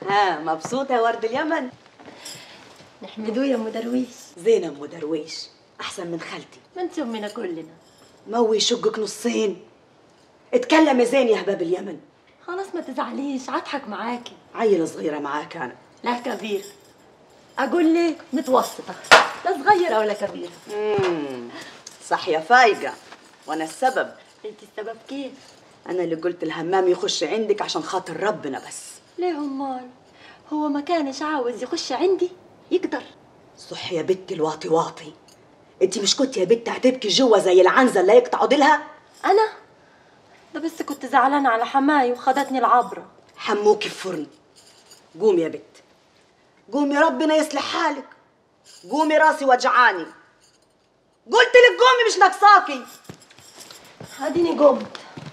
ها مبسوطة يا ورد اليمن نحمدوه يا ام درويش زينة ام درويش أحسن من خالتي ما انت امنا كلنا موي يشقك نصين اتكلم يا زين يا هباب اليمن خلاص ما تزعليش هضحك معاكي عيلة صغيرة معاك أنا لا كبير اقول لك متوسطه لا صغيره ولا كبيره مم. صح يا فايقة وأنا السبب انت السبب كيف أنا اللي قلت الهمام يخش عندك عشان خاطر ربنا بس ليه امال هو ما كانش عاوز يخش عندي يقدر صح يا بنتي الواطي واطي انت مش كنت يا بنت هتبكي جوا زي العنزة اللي يقطعوا ديلها انا ده بس كنت زعلانه على حماي وخدتني العبره حموكي في فرن قومي يا بنت قومي ربنا يصلح حالك قومي راسي وجعاني قلت لك قومي مش ناقصاكي اديني قمت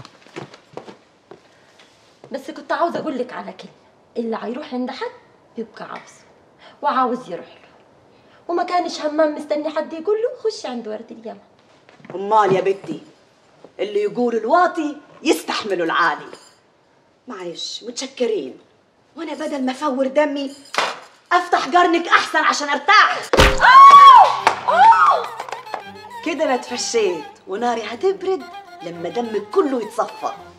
بس كنت عاوزه اقول لك على كلمه اللي هيروح عند حد يبقى عاوزه وعاوز يروح له وما كانش همام مستني حد يقول له خش عند ورد اليمن امال يا بنتي اللي يقولوا الواطي يستحملوا العالي معلش متشكرين وانا بدل ما افور دمي افتح قرنك احسن عشان ارتاح كده انا اتفشيت وناري هتبرد لما دمك كله يتصفى